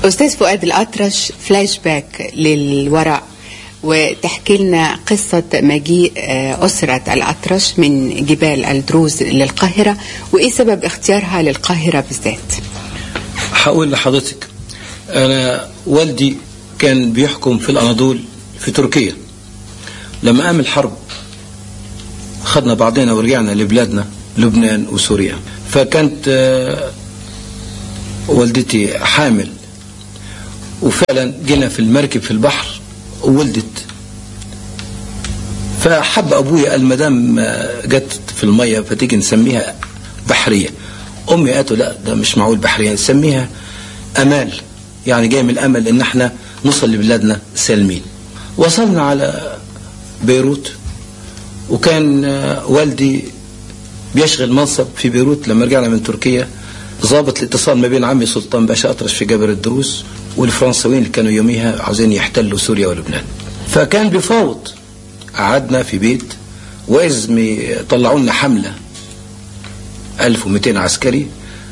أستاذ فؤاد الأطرش فلاش باك للوراء وتحكي لنا قصة مجيء آه، أسرة الأطرش من جبال الدروز للقاهرة وإيه سبب اختيارها للقاهرة بالذات هقول لحضرتك أنا والدي كان بيحكم في الأناضول في تركيا لما قام الحرب خدنا بعضنا ورجعنا لبلادنا لبنان وسوريا فكانت آه، والدتي حامل وفعلا جينا في المركب في البحر وولدت فحب ابويا المدام جت في الميه فتيجي نسميها بحريه امي قالت له لا ده مش معقول بحريه نسميها امال يعني جاي من الامل ان احنا نوصل لبلادنا سالمين وصلنا على بيروت وكان والدي بيشغل منصب في بيروت لما رجعنا من تركيا ضابط الاتصال ما بين عمي سلطان باشا أطرش في جبل الدروس والفرنساويين اللي كانوا يوميها عاوزين يحتلوا سوريا ولبنان فكان بيفاوض قعدنا في بيت وإذ طلعوا لنا حملة 1200 عسكري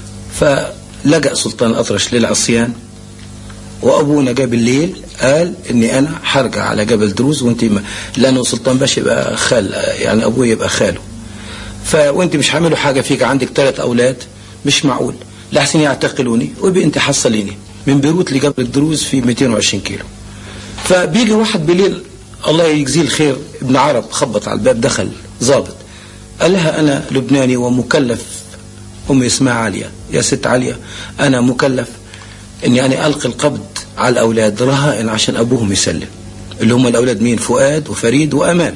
فلجأ سلطان الأطرش للعصيان وأبونا جاب الليل قال إني أنا هرجع على جبل دروز وأنت ما لأنه سلطان باشا يبقى خال يعني أبويا يبقى خاله فوانت مش هعملوا حاجة فيك عندك ثلاث أولاد مش معقول لحسن يعتقلوني وبي انت حصليني من بيروت لجبل الدروز في 220 كيلو فبيجي واحد بالليل الله يجزيه الخير ابن عرب خبط على الباب دخل ظابط قال لها أنا لبناني ومكلف أمي اسمها عالية يا ست عالية أنا مكلف أني أنا ألقي القبض على الأولاد رهائن عشان أبوهم يسلم اللي هم الأولاد مين فؤاد وفريد وأمال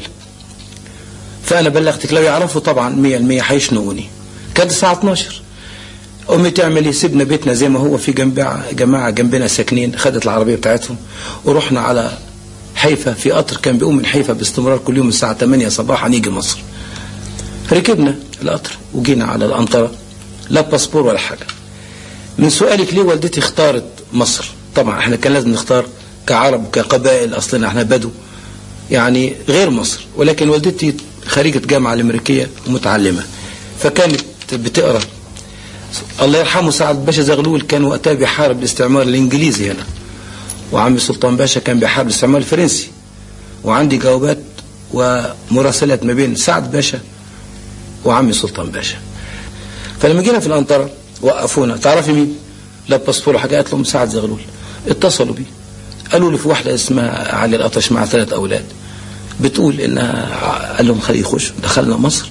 فأنا بلغتك لو يعرفوا طبعا مية المية حيشنقوني كانت الساعة 12 أمي تعمل سيبنا بيتنا زي ما هو في جنب جماعة جنبنا ساكنين خدت العربية بتاعتهم ورحنا على حيفا في قطر كان بيقوم من حيفا باستمرار كل يوم الساعة 8 صباحا يجي مصر ركبنا القطر وجينا على الأنطرة لا باسبور ولا حاجة من سؤالك ليه والدتي اختارت مصر طبعا احنا كان لازم نختار كعرب وكقبائل أصلنا احنا بدو يعني غير مصر ولكن والدتي خريجة جامعة الأمريكية ومتعلمة فكانت بتقرأ الله يرحمه سعد باشا زغلول كان وقتها بيحارب الاستعمار الإنجليزي هنا وعمي سلطان باشا كان بيحارب الاستعمار الفرنسي وعندي جوابات ومراسلات ما بين سعد باشا وعمي سلطان باشا فلما جينا في الأنطرة وقفونا تعرفي مين؟ لا باسبور حاجة قالت لهم سعد زغلول اتصلوا بي قالوا لي في واحدة اسمها علي الأطرش مع ثلاث أولاد بتقول إنها قال لهم خليه يخش دخلنا مصر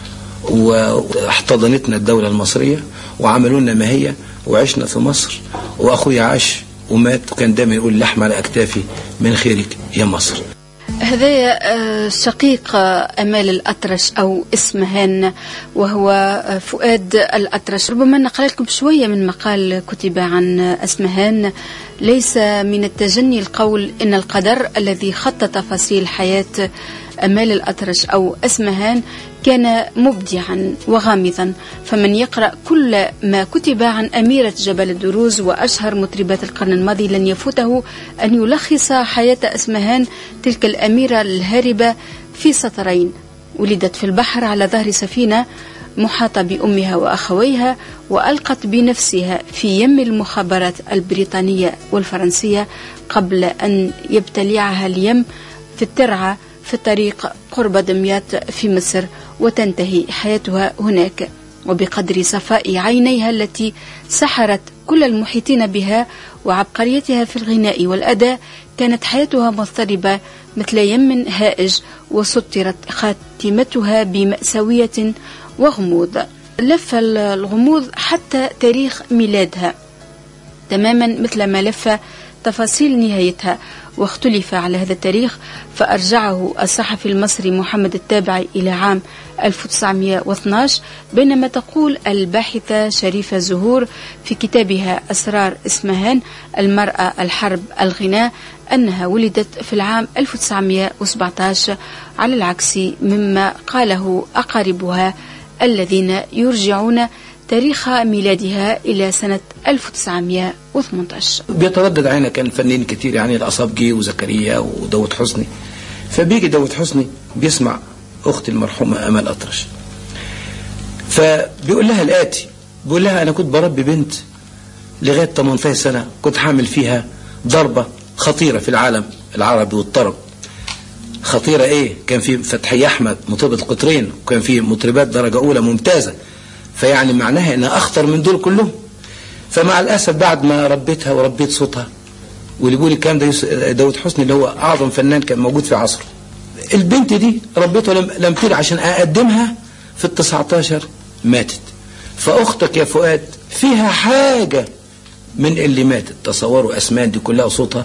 واحتضنتنا الدولة المصرية وعملوا لنا ما هي وعشنا في مصر وأخويا عاش ومات وكان دايما يقول لحم على أكتافي من خيرك يا مصر هذا شقيق أمال الأطرش أو اسمهان وهو فؤاد الأطرش ربما نقرأ لكم شوية من مقال كتب عن اسمهان ليس من التجني القول إن القدر الذي خط تفاصيل حياة أمال الأطرش أو أسمهان كان مبدعا وغامضا فمن يقرأ كل ما كتب عن أميرة جبل الدروز وأشهر مطربات القرن الماضي لن يفوته أن يلخص حياة أسمهان تلك الأميرة الهاربة في سطرين ولدت في البحر على ظهر سفينة محاطة بأمها وأخويها وألقت بنفسها في يم المخابرات البريطانية والفرنسية قبل أن يبتلعها اليم في الترعة في الطريق قرب دمياط في مصر وتنتهي حياتها هناك وبقدر صفاء عينيها التي سحرت كل المحيطين بها وعبقريتها في الغناء والأداء كانت حياتها مضطربة مثل يم هائج وسطرت خاتمتها بمأساوية وغموض لف الغموض حتى تاريخ ميلادها تماما مثل ما لف تفاصيل نهايتها واختلف على هذا التاريخ فأرجعه الصحفي المصري محمد التابعي إلى عام 1912 بينما تقول الباحثة شريفة زهور في كتابها أسرار اسمهان المرأة الحرب الغناء أنها ولدت في العام 1917 على العكس مما قاله أقاربها الذين يرجعون تاريخ ميلادها إلى سنة 1918 بيتردد علينا كان فنانين كتير يعني الأصابجي وزكريا وداود حسني فبيجي داود حسني بيسمع أختي المرحومة أمال أطرش فبيقول لها الآتي بيقول لها أنا كنت بربي بنت لغاية 18 سنة كنت حامل فيها ضربة خطيرة في العالم العربي والطرب خطيرة ايه كان في فتحي احمد مطربة القطرين وكان في مطربات درجة اولى ممتازة فيعني معناها انها اخطر من دول كلهم فمع الاسف بعد ما ربيتها وربيت صوتها واللي بيقول الكلام ده داود حسني اللي هو اعظم فنان كان موجود في عصره البنت دي ربيتها لم, لم تلد عشان اقدمها في ال 19 ماتت فاختك يا فؤاد فيها حاجة من اللي ماتت تصوروا اسمان دي كلها صوتها